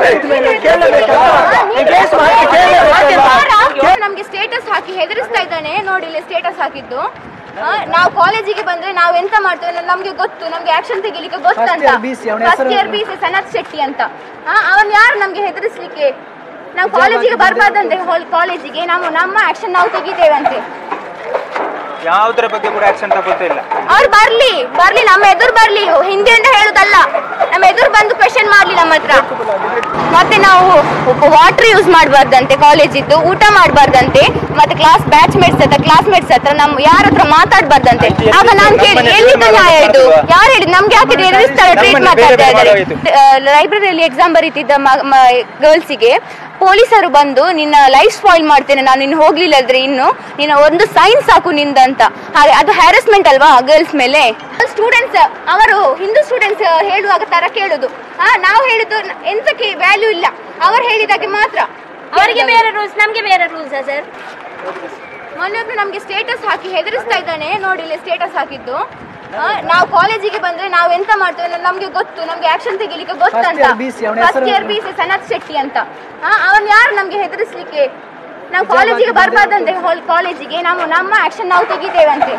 ನಮ್ಗೆ ಸ್ಟೇಟಸ್ ಹಾಕಿ ಹೆದರಿಸ್ತಾ ಇದ್ದಾನೆ ನೋಡಿ ಇಲ್ಲಿ ಸ್ಟೇಟಸ್ ಹಾಕಿದ್ದು ಆ, ನಾವು ಕಾಲೇಜಿಗೆ ಬಂದ್ರೆ ನಾವು ಎಂತ ಮಾಡ್ತೇವೆ ಅನ್ನೋದು ನಮ್ಗೆ ಗೊತ್ತು ನಮ್ಗೆ ಆಕ್ಷನ್ ತೆಗಿಲಿಕ್ಕೆ ಗೊತ್ತಂತ First year BC, ಅವನ ಫಸ್ಟ್ ಹೆಸರು year B C Sanath Shetty ಅಂತ ಅವನ್ ಯಾರು ನಮ್ಗೆ ಹೆದರಿಸ್ಲಿಕ್ಕೆ ನಾವು ಕಾಲೇಜಿಗೆ ಬರ್ಬಾರ್ದಂತೆ ಕಾಲೇಜಿಗೆ ನಾವು ನಮ್ಮ ಆಕ್ಷನ್ ನಾವು ತೆಗಿತೇವಂತೆ ಯಾವುದರ ಬಗ್ಗೆ ಕೂಡ ಆಕ್ಷನ್ ತಗೊಳ್ತಿಲ್ಲ ಅವ್ರು ಬರ್ಲಿ ಬರ್ಲಿ ನಮ್ಮ ಎದುರು ಬರ್ಲಿ ಹಿಂದಿಯಿಂದ ಹೇಳುದಲ್ಲ ನಮ್ಮ ಎದುರು ಬಂದು ಕ್ವೆಶನ್ ಮಾಡ್ಲಿ ನಮ್ಮ ಹತ್ರ ಮತ್ತೆ ನಾವು ವಾಟರ್ ಯೂಸ್ ಮಾಡಬಾರ್ದಂತೆ ಕಾಲೇಜಿದ್ದು ಊಟ ಮಾಡಬಾರ್ದಂತೆ ಮತ್ತೆ ಕ್ಲಾಸ್ ಬ್ಯಾಚ್ ಮೇಟ್ಸ್ ಹತ್ರ ಕ್ಲಾಸ್ ಮೇಟ್ಸ್ ಹತ್ರ ನಮ್ ಯಾರ ಹತ್ರ ಮಾತಾಡ್ಬಾರ್ದಂತೆ ಆಗ ನಾನ್ ಕೇಳಿ ಎಲ್ಲಿಂದ ನ್ಯಾಯ ಇದು ಯಾರು ಹೇಳಿದ್ ನಮ್ಗೆ ಯಾಕೆ ಎದುರಿಸ್ತಾರೆ ಟ್ರೀಟ್ ಮಾತಾಡ್ತಾ ಇದ್ದಾರೆ ಲೈಬ್ರರಿಯಲ್ಲಿ ಎಕ್ಸಾಮ್ ಬರೀತಿದ್ದ ಗರ್ಲ್ಸಿಗೆ ಪೊಲೀಸರು ಬಂದು ನಿನ್ನ ಲೈಫ್ ಸ್ಪಾಯಿಲ್ ಮಾಡ್ತೇನೆ ನಾನು ಇನ್ನು ಹೋಗ್ಲಿಲ್ಲ ಅಂದ್ರೆ ಇನ್ನು ನಿನ್ನ ಒಂದು ಸೈನ್ ಸಾಕು ನಿಂದಂತ ಹಾಗೆ ಅದು ಹ್ಯಾರಸ್ಮೆಂಟ್ ಅಲ್ವಾ ಗರ್ಲ್ಸ್ ಮೇಲೆ ಸ್ಟೂಡೆಂಟ್ಸ್ ಅವರು ಹಿಂದೂ ಸ್ಟೂಡೆಂಟ್ಸ್ ಹೇಳುವಾಗ ತರ ಕೇಳುದು ಆ ನಾವು ಹೇಳಿದ್ದು ಎಂತಕ್ಕೆ ವ್ಯಾಲ್ಯೂ ಇಲ್ಲ ಅವರು ಹೇಳಿದಾಗೆ ಮಾತ್ರ ಅವರಿಗೆ ಬೇರೆ ರೂಲ್ಸ್ ನಮ್ಗೆ ಬೇರೆ ರೂಲ್ಸ್ ಸರ್ ಮೊನ್ನೆ ಒಬ್ರು ನಮ್ಗೆ ಸ್ಟೇಟಸ್ ಹಾಕಿ ಹೆದರಿಸ್ತಾ ಇದ್ದಾನೆ ನೋಡಿ ಇಲ್ಲಿ ಸ್ಟೇಟಸ್ ಹಾಕಿದ್ದು ಆ, ನಾವು ಕಾಲೇಜಿಗೆ ಬಂದ್ರೆ ನಾವು ಎಂತ ಮಾಡ್ತೇವೆ ಅನ್ನೋದು ನಮ್ಗೆ ಗೊತ್ತು ನಮ್ಗೆ ಆಕ್ಷನ್ ತೆಗಿಲಿಕ್ಕೆ ಗೊತ್ತಂತ year BC, ಅವನ ಫಸ್ಟ್ ಹೆಸರು year B C Sanath Shetty ಅಂತ ಅವನ್ ಯಾರು ನಮ್ಗೆ ಹೆದರಿಸ್ಲಿಕ್ಕೆ ನಾವು ಕಾಲೇಜಿಗೆ ಬರ್ಬಾರ್ದಂತೆ ಕಾಲೇಜಿಗೆ ನಾವು ನಮ್ಮ ಆಕ್ಷನ್ ನಾವು ತೆಗಿತೇವಂತೆ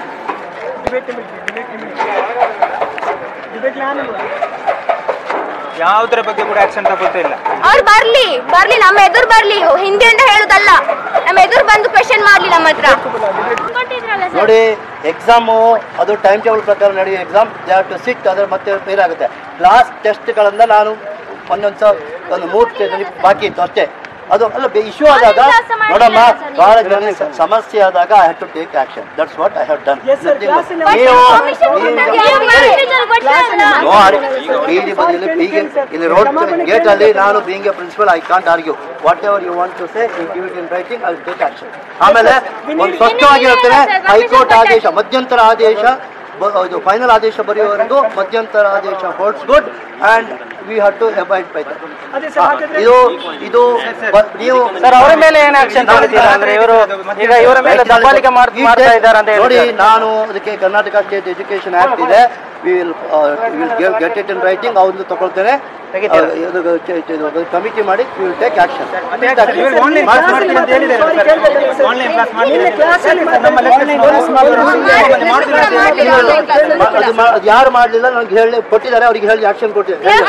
ಯಾವುದರ ಬಗ್ಗೆ ಕೂಡ ಆಕ್ಷನ್ ತಗೊಳ್ತಿಲ್ಲ ಅವ್ರು ಬರ್ಲಿ ಬರ್ಲಿ ನಮ್ಮ ಎದುರು ಬರ್ಲಿ ಹಿಂದಿಯಿಂದ ಹೇಳುದಲ್ಲ ನಮ್ಮ ಎದುರು ಬಂದು ಕ್ವೆಶನ್ ಮಾಡ್ಲಿ ನಮ್ಮ ಹತ್ರ ಕೊಟ್ಟಿದ್ರಲ್ಲ ಸರ್ ನೋಡಿ ಎಕ್ಸಾಮು ಅದು ಟೈಮ್ ಟೇಬಲ್ ಪ್ರಕಾರ ನಡೆಯುವ exam they have to sit ಅದರ ಮತ್ತೆ ಫೇಲ್ ಆಗುತ್ತೆ ಕ್ಲಾಸ್ ಟೆಸ್ಟ್ಗಳಿಂದ ನಾನು ಒಂದೊಂದು ಸಲ ಒಂದು ಮೂರು ಸ್ಟೇಜಲ್ಲಿ ಬಾಕಿ ಇತ್ತು ಅಷ್ಟೇ ಅದು ಅಲ್ಲ ಇಶ್ಯೂ ಆದಾಗ Online class ಮಾಡಿಲ್ಲ ನೋಡಮ್ಮ ಸರ್ ನೀವು. ಕಾಲೇಜಲ್ಲಿ ಸ- ಸಮಸ್ಯೆ ಆದಾಗ I have to take action that's what I have done Yes, sir. Class ಅಲ್ಲಿ ನೀವು permission ನೀವು- ಕೊಟ್ಟದ್ದು ನೀವು ಹೇಳಿ. permission ಕೊಟ್ಟಿರಲ್ಲ. ನೋ ಬೀದಿ ಬದಿಯಲ್ಲಿ ಬೀಗೆ ಇಲ್ಲಿ ರೋಡ್ ಗೇಟ್ ಅಲ್ಲಿ ನಾನು being a principal I can't argue whatever you want to say give it in writing I take action ಆಮೇಲೆ ಒಂದು ಸ್ಪಷ್ಟವಾಗಿರುತ್ತೇನೆ ಹೈಕೋರ್ಟ್ ಆದೇಶ ಮಧ್ಯಂತರ ಆದೇಶ ಬ- ಇದು ಫೈನಲ್ ಆದೇಶ ಬರೆಯುವವರೆಗೂ ಮಧ್ಯಂತರ ಆದೇಶ holds good and we have to abide by ಅದೇ ಸರ್ ಹಾಗಾದ್ರೆ ಇದು ಇದು ಬ- ನೀವು ಸರ್ ಅವರ ಮೇಲೆ ಏನು ಆಕ್ಷನ್ ತಗೊಳ್ತೀರಾ ಅಂದ್ರೆ ಇವರು ಈಗ ಇವರ ಮೇಲೆ ದಬ್ಬಾಳಿಕೆ ಮಾಡ್- ಮಾಡ್ತಾ ಇದ್ದಾರೆ ಅಂತ ನೋಡಿ ಹೇಳಿದ್ದಾರೆ ನಾನು ಅದಕ್ಕೆ ಕರ್ನಾಟಕ ಸ್ಟೇಟ್ ಎಜುಕೇಶನ್ ಆಕ್ಟ್ ಇದೆ will will get it in writing ಅವ್ರದ್ದು ತಗೊಳ್ತೇನೆ ತೆಗಿತೀರಾ? ಕಮಿಟಿ ಮಾಡಿ will take action online class ಮಾಡ್ತೀನಿ ಅಂತ ಹೇಳಿದ್ದಾರೆ ಸರ್ ಆನ್ಲೈನ್ ಕ್ಲಾಸ್ ನಿನ್ನೆ class ಅಲ್ಲಿ ನಮ್ಮ online class ಮಾಡಿದ್ರು. ಮಾಡ್ಲಿಲ್ಲ, ಮಾಡ್ಲಿಲ್ಲ, online class ಮಾಡ್ಲಿಲ್ಲ. ಅದು ಮಾ- ಅದು ಯಾರು ಮಾಡಲಿಲ್ಲ ನನಗೆ ಹೇಳಿ ಕೊಟ್ಟಿದ್ದಾರೆ ಅವ್ರಿಗೆ ಹೇಳಿ ಆಕ್ಷನ್ ಕೊಟ್ಟಿದ್ದಾರೆ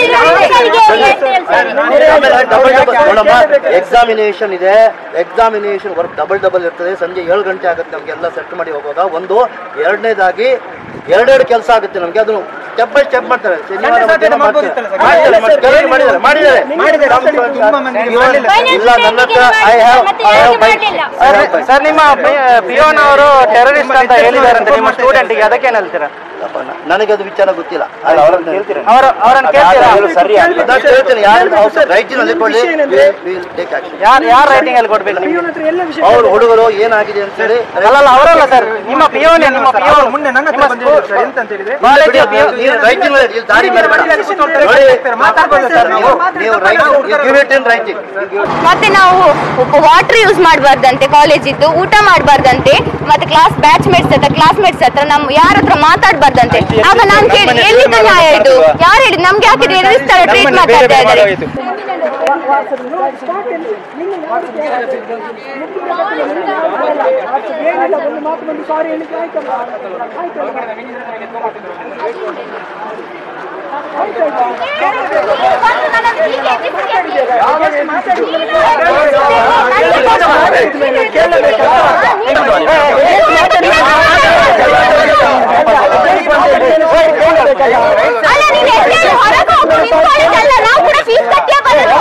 ಎಕ್ಸಾಮಿನೇಷನ್ ಇದೆ ಎಕ್ಸಾಮಿನೇಷನ್ ವರ್ಕ್ ಡಬಲ್ ಡಬಲ್ ಇರ್ತದೆ ಸಂಜೆ ಏಳು ಗಂಟೆ ಆಗುತ್ತೆ ನಮಗೆಲ್ಲ ಸೆಟ್ ಮಾಡಿ ಹೋಗುವಾಗ ಒಂದು ಎರಡನೇದಾಗಿ ಎರಡೆರಡು ಕೆಲಸ ಆಗುತ್ತೆ ನಮಗೆ ಅದು ಸ್ಟೆಪ್ ಬೈ ಸ್ಟೆಪ್ ಮಾಡ್ತಾರೆ ಶನಿವಾರ ಮಧ್ಯಾಹ್ನ ಮಾಡ್ತಾರೆ. ಮಾಡ್ತಾರೆ, ಮಾಡ್ತಾರೆ, ಕೆಲವ್ರು ಮಾಡಿದ್ದಾರೆ ಮಾಡಿದ್ದಾರೆ ತುಂಬಾ ಮಂದಿ ಇಲ್ಲ ನನ್ನ ಹತ್ರ I have I have by sir ನಿಮ್ಮ ಪಿಯೋನ್ ಅವರು ಟೆರರಿಸ್ಟ್ ಅಂತ ಹೇಳಿದ್ದಾರೆ ಅಂತ ನಿಮ್ಮ ಸ್ಟೂಡೆಂಟ್ಗೆ ಅದಕ್ಕೆ ಏನ್ ಹೇಳ್ತೀರಾ ನನಗೆ ಅದು ವಿಚಾರ ಗೊತ್ತಿಲ್ಲ ಅವರ ಅವರನ್ನ ಕೇಳ್ತೀರಾ ಅದಷ್ಟು ಹೇಳ್ತೇನೆ ಯಾರು ರೈಟಿನಲ್ಲಿ ಕೊಳ್ಳಿ ಟೇಕ್ ಆಕ್ಷನ್ ಯಾರು ಯಾರ ರೈಟಿಂಗ್ ಅಲ್ಲಿ ಕೊಡ್ಬೇಕು ನಿಮ್ಗೆ ಇವನ ಹತ್ರ ಎಲ್ಲ ವಿಷಯ ಅವ್ರು ಹುಡುಗರು ಏನಾಗಿದೆ ಅಂತ ಹೇಳಿ ಅಲ್ಲಲ್ಲ ಅವರಲ್ಲ ಸರ್ ನಿಮ್ಮ ಪಿಯೋನ್ ನಿಮ್ಮ ಪಿಯೋನ್ ಮುಂದೆ ನನ್ನ ಹತ್ರ ಬಂದಿದ್ರು ಸರ್ ಎಂತ ಅಂತ ಹೇಳಿದ್ರೆ ಕಾಲೇಜ್ ರೈಟಿಂಗ್ ದಾರಿ ಮೇಲೆ ಬೇಡ. ನೋಡಿ, ಮಾತಾಡ್ಬೋದು ಸರ್ ನಾವು ನೀವು ರೈಟಿಂಗ್ ರೈಟಿಂಗ್ ಮತ್ತೆ ನಾವು ವಾಟರ್ ಯೂಸ್ ಮಾಡಬಾರ್ದಂತೆ ಕಾಲೇಜಿದ್ದು ಊಟ ಮಾಡಬಾರ್ದಂತೆ ಮತ್ತೆ ಕ್ಲಾಸ್ ಬ್ಯಾಚ್ ಮೇಟ್ಸ್ ಹತ್ರ ಕ್ಲಾಸ್ ಮೇಟ್ಸ್ ಹತ್ರ ನಮ್ ಯಾರ ಹತ್ರ ಮಾತಾಡ್ಬಾರ್ದಂತೆ ಆಗ ನಾನ್ ಕೇಳಿ ಎಲ್ಲಿಂದ ನ್ಯಾಯ ಇದು ಯಾರು ಹೇಳಿದ್ ನಮ್ಗೆ ಯಾಕೆ ಎದುರಿಸ್ತಾರೆ ಟ್ರೀಟ್ ಮಾತಾಡ್ತಾ ಇದ್ದಾರೆ ಏನಿಲ್ಲ ಒಂದು ಮಾತು ಬಂದು ಸಾರಿ ಹೇಳಿಕ್ಕೆ ಆಯ್ತಲ್ಲ ಆಯ್ತಲ್ಲ ಅಲ್ಲ ನೀನ್ ಎಷ್ಟೇ ಹೊರಗೆ ಹೋಗು ನಿಂತ್ಕೊಳ್ಳೋದಲ್ಲ ನಾವು ಕೂಡ ಫೀಸ್ ಕಟ್ಟಿಯೇ ಬರೋದು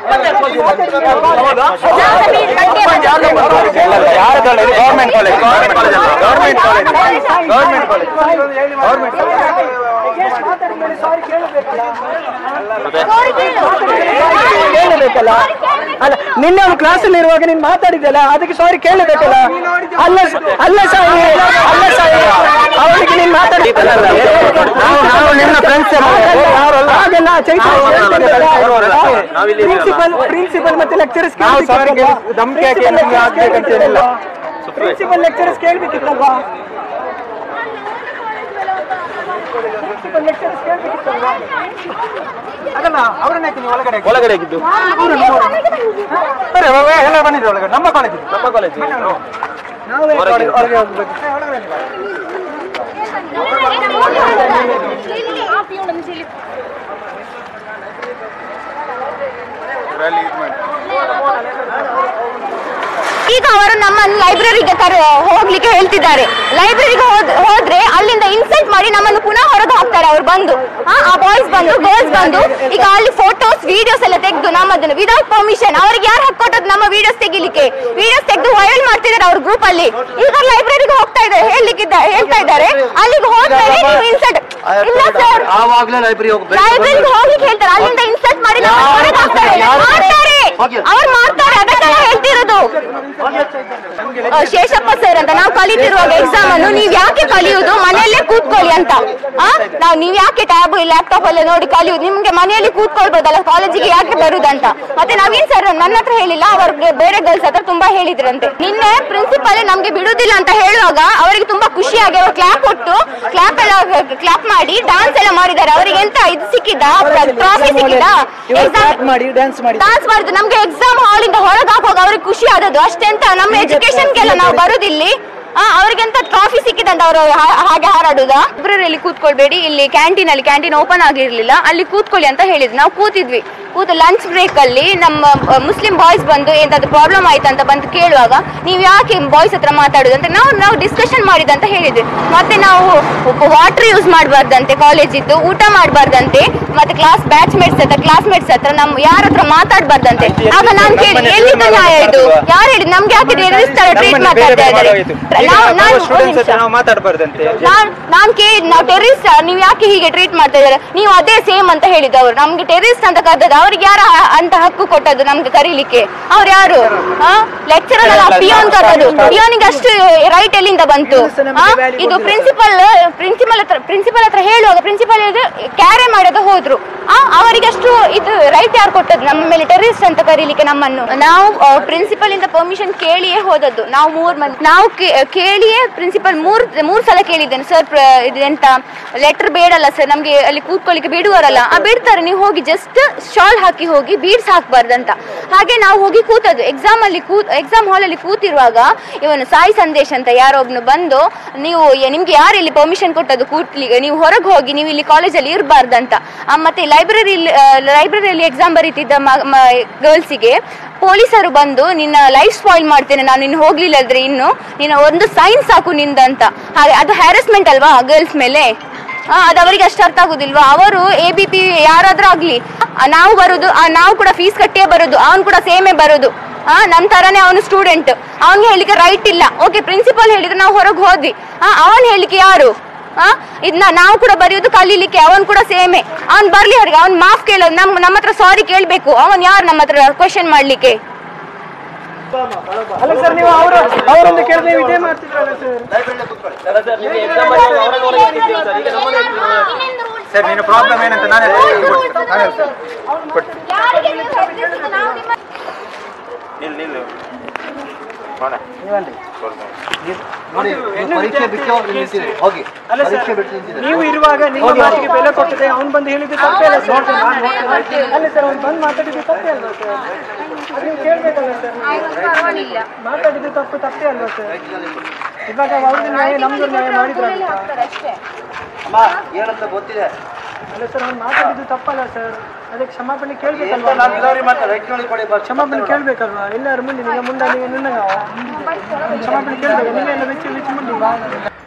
ನಾವು fees ಕಟ್ಟಿಯೇ ಬರೋದು. Government college government college government college government college sorry ಕೇಳಬೇಕಲ್ಲ sorry ಕೇಳು. ಕೇಳಬೇಕಲ್ಲ ಅಲ್ಲ ನಿನ್ನೆ ಅವ್ನು ಕ್ಲಾಸಲ್ಲಿ ಇರುವಾಗ ನೀನ್ ಮಾತಾಡಿದ್ದಲ್ಲ ಅದಕ್ಕೆ ಸಾರಿ ಕೇಳಬೇಕಲ್ಲ ಅಲ್ಲ ಸ- ಅಲ್ಲ ಸಾಯಿ ಅಲ್ಲ ಸಾಯಿ ಅವನಿಗೆ ನೀನ್ ಮಾತಾಡಿ ನಾವು ನಾವು ನಿಮ್ಮ ಫ್ರೆಂಡ್ಸ್ ಹಾಗೆಲ್ಲ ಪ್ರಿನ್ಸಿಪಲ್ ಪ್ರಿನ್ಸಿಪಲ್ ಮತ್ತೆ ಲೆಕ್ಚರರ್ಸ್ ನಾವು sorry ಕೇಳಿ- ಧಮ್ಕಿ ಹಾಕಿ ನಮ್ಗೆ ಆಗ್ಬೇಕಂತ ಏನಿಲ್ಲ. ಪ್ರಿನ್ಸಿಪಲ್ ಲೆಕ್ಚರರ್ಸ್ ಕೇಳ್ಬೇಕಿತ್ತಲ್ವಾ ಲೆಕ್ಚರ್ಸ್ ಕೇಳ್ಬೇಕಿತ್ತಲ್ವಾ ಅದಲ್ಲ ಅವ್ರನ್ನ ನೀವು ಒಳಗಡೆ ಹಾಕಿ. ಒಳಗಡೆ ಆಗಿದ್ದು ಸರಿ ಅವ ಎಲ್ಲ ಬಂದಿದ್ರು ಒಳಗಡೆ ನಮ್ಮ ಕಾಲೇಜ್ ನಮ್ಮ ಕಾಲೇಜ್ ನಾವೇ ಹೊರಗೆ. ಹೊರಗೆ ಹೊರಗೆ ಹೋಗ್ಬೇಕು ಈಗ ಅವರು ನಮ್ಮನ್ನು ಲೈಬ್ರರಿಗೆ ಕರೆ ಹೋಗ್ಲಿಕ್ಕೆ ಹೇಳ್ತಿದ್ದಾರೆ ಲೈಬ್ರರಿಗೆ ಹೋದ್ ಹೋದ್ರೆ ಅಲ್ಲಿಂದ ಇನ್ಸಲ್ಟ್ ಮಾಡಿ ನಮ್ಮನ್ನು ಪುನಃ ಹೊರಗೆ ಹಾಕ್ತಾರೆ ಅವ್ರು ಬಂದು ಆ, ಆ ಬಾಯ್ಸ್ ಬಂದು ಗರ್ಲ್ಸ್ ಬಂದು ಈಗ ಅಲ್ಲಿ ಫೋಟೋಸ್ ವಿಡಿಯೋಸ್ ಎಲ್ಲ ತೆಗೆದು ನಮ್ಮದನ್ನು ವಿದೌಟ್ ಪರ್ಮಿಷನ್ ಅವ್ರಿಗೆ ಯಾರು ಹಾಕೊಟ್ಟದ್ದು ನಮ್ಮ ವಿಡಿಯೋಸ್ ತೆಗಿಲಿಕ್ಕೆ ವಿಡಿಯೋಸ್ ತೆಗೆದು ವೈರಲ್ ಮಾಡ್ತಿದ್ದಾರೆ ಅವ್ರ ಗ್ರೂಪ್ ಅಲ್ಲಿ ಈಗ ಲೈಬ್ರರಿಗೆ ಹೋಗ್ತಾ ಇದ್ದಾರೆ ಹೇಳ್ಲಿಕ್ಕಿದ್ದ ಹೇಳ್ತಾ ಇದ್ದಾರೆ ಅಲ್ಲಿಗೆ ಹೋದ್ಮೇಲೆ ನೀವು ಇನ್ಸಲ್ಟ್ ಇಲ್ಲ ಸರ್ ಆವಾಗ್ಲೇ ಲೈಬ್ರರಿ ಹೋಗ್ಬೇಕು ಲೈಬ್ರರಿಗೆ ಹೋಗ್ಲಿಕ್ಕೆ ಹೇಳ್ತಾರೆ ಅಲ್ಲಿಂದ ಇನ್ಸಲ್ಟ್ ಮಾಡಿ ನಮ್ಮನ್ನು ಹೊರಗೆ ಹಾಕ್ತಾರೆ ಮಾಡ್ತಾರೆ ಅವ್ರು ಮಾಡ್ತಾರೆ ಅದಕ್ಕೆಲ್ಲ ಹೇಳ್ತಿರೋದು ಆ, ಶೇಷಪ್ಪ ಸರ್ ಅಂತ ನಾವು ಕಲಿತಿರುವಾಗ ಎಕ್ಸಾಮ್ ಅನ್ನು ನೀವ್ ಯಾಕೆ ಕಲಿಯುವುದು ಮನೆಯಲ್ಲೇ ಕೂತ್ಕೊಳ್ಳಿ ಅಂತ ಆ ನಾವು ನೀವ್ ಯಾಕೆ ಟ್ಯಾಬ್ ಲ್ಯಾಪ್ಟಾಪ್ ಎಲ್ಲ ನೋಡಿ ಕಲಿಯುದು ನಿಮ್ಗೆ ಮನೆಯಲ್ಲಿ ಕೂತ್ಕೊಳ್ಬೋದಲ್ಲ ಕಾಲೇಜಿಗೆ ಯಾಕೆ ಬರುದಂತ ಮತ್ತೆ ನವೀನ್ ಸರ್ ನನ್ನ ಹತ್ರ ಹೇಳಿಲ್ಲ ಅವ್ರಿಗೆ ಬೇರೆ ಗರ್ಲ್ಸ್ ಹತ್ರ ತುಂಬಾ ಹೇಳಿದ್ರಂತೆ ನಿನ್ನೆ ಪ್ರಿನ್ಸಿಪಲ್ ನಮ್ಗೆ ಬಿಡುದಿಲ್ಲ ಅಂತ ಹೇಳುವಾಗ ಅವರಿಗೆ ತುಂಬಾ ಖುಷಿಯಾಗಿ ಅವ್ರು ಕ್ಲಾಪ್ ಕೊಟ್ಟು ಕ್ಲಾಪ್ ಎಲ್ಲ ಕ್ಲಾಪ್ ಮಾಡಿ ಡಾನ್ಸ್ ಎಲ್ಲ ಮಾಡಿದ್ದಾರೆ ಅವರಿಗೆ ಎಂತ ಇದು ಸಿಕ್ಕಿದ್ದ ಟ್ರಾಫಿ ಸಿಕ್ಕಿದ್ದ ಇವರು ಎಕ್ಸಾಮ್ ಸ್ಟಾರ್ಟ್ ಮಾಡಿ ಡ್ಯಾನ್ಸ್ ಮಾಡಿ ಡಾನ್ಸ್ ಮಾಡಿದ್ದು ನಮ್ಗೆ ಎಕ್ಸಾಮ್ ಹಾಲ್ ಇಂದ ಹೊರಗೆ ಹಾಕುವಾಗ ಅವ್ರಿಗೆ ಖುಷಿ ಆದದ್ದು ಅಷ್ಟೆಂತ ನಮ್ಮ ಎಜುಕೇಶನ್ಗೆಲ್ಲ ನಾವು ಬರುದಿಲ್ಲಿ ಆ, ಅವ್ರಿಗೆಂತ ಟ್ರಾಫಿ ಸಿಕ್ಕಿದಂತ ಅವರು ಹಾಗೆ ಹಾರಾಡುದ ಲೈಬ್ರರಿಯಲ್ಲಿ ಕೂತ್ಕೊಳ್ಬೇಡಿ ಇಲ್ಲಿ ಕ್ಯಾಂಟೀನ್ ಅಲ್ಲಿ ಕ್ಯಾಂಟೀನ್ ಓಪನ್ ಆಗಿರ್ಲಿಲ್ಲ ಅಲ್ಲಿ ಕೂತ್ಕೊಳ್ಳಿ ಅಂತ ಹೇಳಿದ್ರು ನಾವು ಕೂತಿದ್ವಿ ಕೂತು ಲಂಚ್ ಬ್ರೇಕ್ ಅಲ್ಲಿ ನಮ್ಮ ಮುಸ್ಲಿಂ ಬಾಯ್ಸ್ ಬಂದು ಎಂತಾದ್ರು ಪ್ರಾಬ್ಲಮ್ ಆಯ್ತು ಅಂತ ಬಂದು ಕೇಳುವಾಗ ನೀವು ಯಾಕೆ ಬಾಯ್ಸ್ ಹತ್ರ ಮಾತಾಡುದು ಅಂತ ನಾವು ನಾವು ಡಿಸ್ಕಷನ್ ಮಾಡಿದಂತ ಹೇಳಿದ್ವಿ ಮತ್ತೆ ನಾವು ವಾಟರ್ ಯೂಸ್ ಮಾಡಬಾರ್ದಂತೆ ಕಾಲೇಜಿದ್ದು ಊಟ ಮಾಡಬಾರ್ದಂತೆ ಮತ್ತೆ ಕ್ಲಾಸ್ ಬ್ಯಾಚ್ ಮೇಟ್ಸ್ ಹತ್ರ ಕ್ಲಾಸ್ ಮೇಟ್ಸ್ ಹತ್ರ ನಮ್ ಯಾರ ಹತ್ರ ಮಾತಾಡ್ಬಾರ್ದಂತೆ ಆಗ ನಾನು ಕೇಳಿ ಎಲ್ಲಿಂದ ನ್ಯಾಯ ಇದು ಯಾರು ಹೇಳಿದ್ ನಮ್ಗೆ ಯಾಕೆ ಟೆರರಿಸ್ಟ್ ತರ ಟ್ರೀಟ್ ನಮ್ಮನ್ನ ಬೇರೆ ಮಾಡ್ತಾ ಬೇರೆ ಇದ್ದಾರೆ ಮಾಡೋದು. ಈಗ ನಾವು ನಾವು ನಾನು ಸ್ಟೂಡೆಂಟ್ಸ್ ಹತ್ರ ನಾವು ಮಾತಾಡಬಾರ್ದಂತೆ ನಾನ್ ನಾನ್ ಕೇಳಿದ್ ನಾವು ಟೆರರಿಸ್ಟ್ ನೀವು ಯಾಕೆ ಹೀಗೆ ಟ್ರೀಟ್ ಮಾಡ್ತಾ ಇದ್ದಾರೆ ನೀವು ಅದೇ ಸೇಮ್ ಅಂತ ಹೇಳಿದ್ದು ಅವ್ರು ನಮ್ಗೆ ಟೆರರಿಸ್ಟ್ ಅಂತ ಕದ್ದದ್ದು ಅವ್ರಿಗೆ ಯಾರ ಅಂತ ಹಕ್ಕು ಕೊಟ್ಟದ್ದು ನಮ್ಗೆ ಕರೀಲಿಕ್ಕೆ ಅವ್ರು ಯಾರು ಲೆಕ್ಚರರ್ ಅಲ್ಲ ಪಿಯೋನ್ ಕದ್ದದು ಪಿಯೋನಿಗೆ ಅಷ್ಟು ರೈಟ್ ಎಲ್ಲಿಂದ ಬಂತು ಆ? ಇದು ಪ್ರಿನ್ಸಿಪಲ್ ಪ್ರಿನ್ಸಿಪಲ್ ಹತ್ರ ಪ್ರಿನ್ಸಿಪಲ್ ಹತ್ರ ಹೇಳುವಾಗ ಪ್ರಿನ್ಸಿಪಲ್ ಇದು ಕ್ಯಾರೆ ಮಾಡೋದು ಹೋದ್ರು ಆ ಅವರಿಗೆ ಅಷ್ಟು ಇದು ರೈಟ್ ಯಾರು ಕೊಟ್ಟದ್ದು ನಮ್ಮ ಮೇಲೆ ಟೆರರಿಸ್ಟ್ ಅಂತ ಕರೀಲಿಕ್ಕೆ ನಮ್ಮನ್ನು ನಾವು ಪ್ರಿನ್ಸಿಪಲ್ ಇಂದ ಪರ್ಮಿಷನ್ ಕೇಳಿಯೇ ಹೋದದ್ದು ನಾವು ಮೂರ್ ಮಂದಿ ನಾವು ಕೇ- ಕೇಳಿಯೇ ಪ್ರಿನ್ಸಿಪಲ್ ಮೂರ್ ಮೂರ್ ಸಲ ಕೇಳಿದ್ದೇನೆ ಸರ್ ಇದು ಎಂತ ಲೆಟರ್ ಬೇಡಲ್ಲ ಸರ್ ನಮ್ಗೆ ಅಲ್ಲಿ ಕೂತ್ಕೊಳ್ಳಿಕ್ಕೆ ಬಿಡುವರಲ್ಲ ಆ ಬಿಡ್ತಾರೆ ನೀವು ಹೋಗಿ ಜಸ್ಟ್ ಶಾಲ್ ಹಾಕಿ ಹೋಗಿ ಬೀಡ್ಸ್ ಹಾಕ್ಬಾರ್ದಂತ ಹಾಗೆ ನಾವು ಹೋಗಿ ಕೂತದ್ದು ಎಕ್ಸಾಮ್ ಅಲ್ಲಿ ಕೂತ್ ಎಕ್ಸಾಮ್ ಹಾಲ್ ಅಲ್ಲಿ ಕೂತಿರುವಾಗ ಇವನು ಸಾಯಿ ಸಂದೇಶ್ ಅಂತ ಯಾರೋ ಒಬ್ನು ಬಂದು ನೀವು ಯ- ನಿಮ್ಗೆ ಯಾರು ಇಲ್ಲಿ ಪರ್ಮಿಷನ್ ಕೊಟ್ಟದ್ದು ಕೂತ್ಲಿಗೆ ನೀವು ಹೊರಗೆ ಹೋಗಿ ನೀವು ಇಲ್ಲಿ ಕಾಲೇಜಲ್ಲಿ ಇರಬಾರ್ದಂತ ಮತ್ತೆ ಲೈಬ್ರರಿ ಲೈಬ್ರರಿಯಲ್ಲಿ ಎಕ್ಸಾಮ್ ಬರೀತಿದ್ದ ಗರ್ಲ್ಸಿಗೆ ಪೊಲೀಸರು ಬಂದು ನಿನ್ನ ಲೈಫ್ ಸ್ಪಾಯಿಲ್ ಮಾಡ್ತೇನೆ ನಾನು ಇನ್ನು ಹೋಗ್ಲಿಲ್ಲ ಅಂದ್ರೆ ಇನ್ನು ನಿನ್ನ ಒಂದು ಸೈನ್ ಸಾಕು ನಿಂದಂತ ಹಾಗೆ ಅದು ಹ್ಯಾರಸ್ಮೆಂಟ್ ಅಲ್ವಾ ಗರ್ಲ್ಸ್ ಮೇಲೆ ಆ, ಅದು ಅವರಿಗೆ ಅಷ್ಟು ಅರ್ಥ ಆಗುದಿಲ್ವಾ ಅವರು ಎ ಬಿ ಪಿ ಯಾರಾದ್ರೂ ಆಗ್ಲಿ ಆ, ನಾವು ಬರುದು ಆ, ನಾವು ಕೂಡ ಫೀಸ್ ಕಟ್ಟಿಯೇ ಬರುದು ಅವನು ಕೂಡ ಸೇಮೇ ಬರುದು ಆ ನಮ್ ತರಾನೇ ಅವನು ಸ್ಟೂಡೆಂಟ್ ಅವನ್ಗೆ ಹೇಳಿಕ್ಕೆ ರೈಟ್ ಇಲ್ಲ ಓಕೆ ಪ್ರಿನ್ಸಿಪಲ್ ಹೇಳಿದ್ರೆ ನಾವು ಹೊರಗೆ ಹೋದ್ವಿ ಆ ಅವನ್ ಹೇಳಿಕ್ಕೆ ಯಾರು ಆ ಇದನ್ನ ನಾವು ಕೂಡ ಬರೆಯೋದು ಕಲೀಲಿಕ್ಕೆ ಅವನ್ ಕೂಡ ಸೇಮೆ ಅವ್ನ್ ಬರ್ಲಿ ಅವ್ರಿಗೆ ಅವ್ನ್ ಮಾಫ್ ಕೇಳೋದು ನಮ್ ನಮ್ಮ ಹತ್ರ ಸಾರಿ ಕೇಳ್ಬೇಕು ಅವನ್ ಯಾರು ನಮ್ಮ ಹತ್ರ ಕ್ವಶನ್ ಮಾಡ್ಲಿಕ್ಕೆ ಅಲ್ಲ ಸರ್ ನೀವು ಅವರ ಅವರೊಂದು ಕೇಳಿದ್ರೆ ನೀವು ಇದೇ ಮಾಡ್ತಿದ್ರಲ್ಲ ಸರ್ ಸರ್ ನೀನು ಪ್ರಾಬ್ಲಮ್ ಏನಂತ ನಾನು ಹೇಳ್ತೀನಿ ನಾನು ಹೇಳ್ತೀನಿ ನಿಲ್ ನಿಲ್ಲು ನೋಡ ನೋಡಿ ನೀವು ಪರೀಕ್ಷೆ ಬಿಟ್ಟು ಇಲ್ಲಿ ನಿಂತಿರಿ ಹೋಗಿ ಅಲ್ಲ ಸರ್, ಪರೀಕ್ಷೆ ಬಿಟ್ಟು ನಿಂತಿರಿ ನೀವು ಇರುವಾಗ ನಿಮ್ಮ ಮಾತಿಗೆ ಬೆಲೆ ಕೊಟ್ಟದೆ ಅವ್ನು ಬಂದು ಹೇಳಿದ್ದು ತಪ್ಪೇ ಅಲ್ಲ ಸರ್ ಅಲ್ಲ ಸರ್ ಅವ್ನು ಬಂದು ಮಾತಾಡಿದ್ದು ತಪ್ಪೇ ಅಲ್ವಾ ಸರ್ ಅದು ನೀವು ಕೇಳ್ಬೇಕಲ್ಲ ಸರ್ ಮಾತಾಡಿದ್ದು ತಪ್ಪು ತಪ್ಪೇ ಅಲ್ವಾ ಸರ್ ಇವಾಗ ಅವ್ರದ್ದು ನ್ಯಾಯ ನಮ್ದು ನ್ಯಾಯ ಮಾಡಿದ್ರಲ್ಲ ಅಮ್ಮ ಏನಂತ ಗೊತ್ತಿದೆ ಅಲ್ಲ ಸರ್ ಅವ್ನು ಮಾತಾಡಿದ್ದು ತಪ್ಪಲ್ಲ ಸರ್ ಅದಕ್ಕೆ ಕ್ಷಮಾಪಣೆ ಎಂತ ಕೇಳ್ಬೇಕಲ್ವಾ ನಾನು ಡೆಲಿವರಿ ಮಾಡ್ತಾರೆ ಹೆಚ್ಚು ಕೊಡಿ ಬಸ್ ಕ್ಷಮಾಪಣೆ ಕೇಳ್ಬೇಕಲ್ವಾ ಎಲ್ಲರ ಮುಂದೆ ಈಗ ಮುಂದೆ ನೀವು ನಿನ್ನ ಕ್ಷಮಾಪಣೆ ಕೇಳ್ಬೇಕು ನೀವೆಲ್ಲ ವೆಚ್ಚ ವೆಚ್ಚ ಮುಂದೆ